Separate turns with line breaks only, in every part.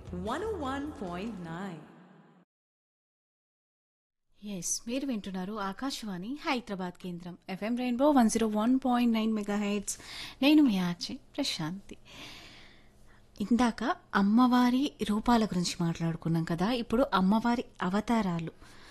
101.9.
Yes మీరు వింటున్నారు ఆకాశవాణి హైదరాబాద్ కేంద్రం FM rainbow one zero one point nine mega hits నేను మీ ఆర్జే ప్రశాంతి ఇందాక అమ్మవారి రూపాల గురించి మాట్లాడుకున్నాం కదా ఇప్పుడు అమ్మవారి అవతారాలు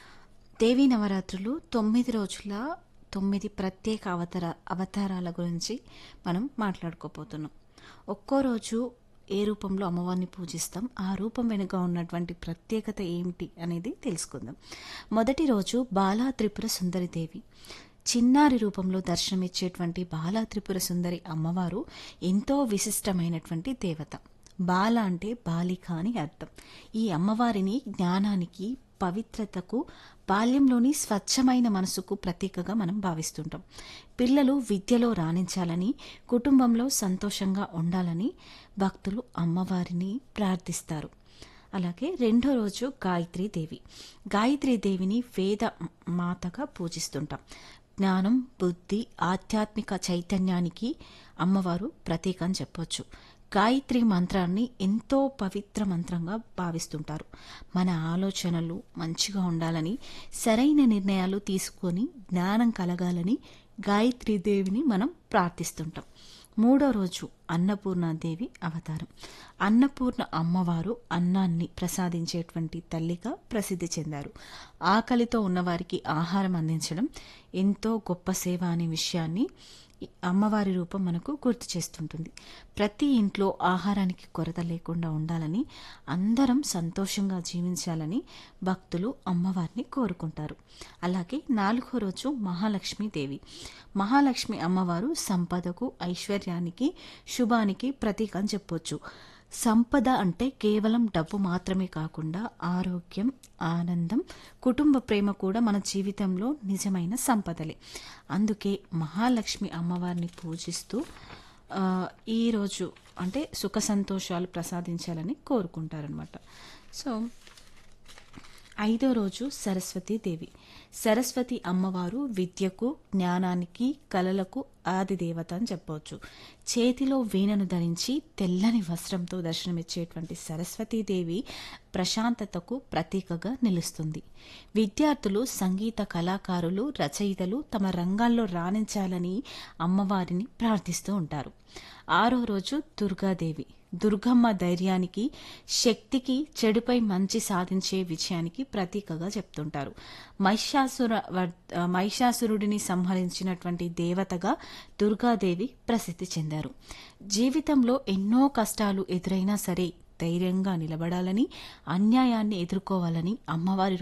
దేవీ నవరాత్రులు తొమ్మిది రోజుల తొమ్మిది ప్రత్యేక అవతార అవతారాల గురించి మనం మాట్లాడుకోపోతున్నాం ఒక్కో రోజు ఏ రూపంలో అమ్మవారిని పూజిస్తాం ఆ రూపం వెనుక ఉన్నటువంటి ప్రత్యేకత ఏమిటి అనేది తెలుసుకుందాం మొదటి రోజు బాలా త్రిపుర సుందరి దేవి చిన్నారి రూపంలో దర్శనమిచ్చేటువంటి బాలా త్రిపుర సుందరి అమ్మవారు ఎంతో విశిష్టమైనటువంటి దేవత బాల అంటే బాలిక అని అర్థం ఈ అమ్మవారిని జ్ఞానానికి పవిత్రతకు బాల్యంలోని స్వచ్ఛమైన మనసుకు ప్రతీకగా మనం భావిస్తుంటాం పిల్లలు విద్యలో రాణించాలని కుటుంబంలో సంతోషంగా ఉండాలని భక్తులు అమ్మవారిని ప్రార్థిస్తారు అలాగే రెండో రోజు గాయత్రీ దేవి గాయత్రీ దేవిని వేద మాతగా పూజిస్తుంటాం జ్ఞానం బుద్ధి ఆధ్యాత్మిక చైతన్యానికి అమ్మవారు ప్రతీక అని చెప్పొచ్చు గాయత్రి మంత్రాన్ని ఎంతో పవిత్ర మంత్రంగా భావిస్తుంటారు మన ఆలోచనలు మంచిగా ఉండాలని సరైన నిర్ణయాలు తీసుకొని జ్ఞానం కలగాలని గాయత్రీ దేవిని మనం ప్రార్థిస్తుంటాం మూడో రోజు అన్నపూర్ణాదేవి అవతారం అన్నపూర్ణ అమ్మవారు అన్నాన్ని ప్రసాదించేటువంటి తల్లిగా ప్రసిద్ధి చెందారు ఆకలితో ఉన్నవారికి ఆహారం అందించడం ఎంతో గొప్ప సేవ అనే విషయాన్ని ఈ అమ్మవారి రూపం మనకు గుర్తు చేస్తుంటుంది ప్రతి ఇంట్లో ఆహారానికి కొరత లేకుండా ఉండాలని అందరం సంతోషంగా జీవించాలని భక్తులు అమ్మవారిని కోరుకుంటారు అలాగే నాలుగో రోజు మహాలక్ష్మి దేవి మహాలక్ష్మి అమ్మవారు సంపదకు ఐశ్వర్యానికి శుభానికి ప్రతీక అని చెప్పొచ్చు సంపద అంటే కేవలం డబ్బు మాత్రమే కాకుండా ఆరోగ్యం ఆనందం కుటుంబ ప్రేమ కూడా మన జీవితంలో నిజమైన సంపదలే అందుకే మహాలక్ష్మి అమ్మవారిని పూజిస్తూ ఆ, ఈరోజు అంటే సుఖ సంతోషాలు ప్రసాదించాలని కోరుకుంటారనమాట సో ఐదో రోజు సరస్వతీ దేవి సరస్వతి అమ్మవారు విద్యకు జ్ఞానానికి కళలకు ఆది దేవత అని చెప్పవచ్చు చేతిలో వీణను ధరించి తెల్లని వస్త్రంతో దర్శనమిచ్చేటువంటి సరస్వతీదేవి ప్రశాంతతకు ప్రతీకగా నిలుస్తుంది విద్యార్థులు సంగీత కళాకారులు రచయితలు తమ రంగాల్లో రాణించాలని అమ్మవారిని ప్రార్థిస్తూ ఉంటారు ఆరో రోజు దుర్గాదేవి దుర్గమ్మ ధైర్యానికి శక్తికి చెడుపై మంచి సాధించే విజయానికి ప్రతీకగా చెప్తుంటారు మహిషాసుర వర్- మహిషాసురుడిని సంహరించినటువంటి దేవతగా దుర్గాదేవి ప్రసిద్ధి చెందారు జీవితంలో ఎన్నో కష్టాలు ఎదురైనా సరే ధైర్యంగా నిలబడాలని అన్యాయాన్ని ఎదుర్కోవాలని అమ్మవారి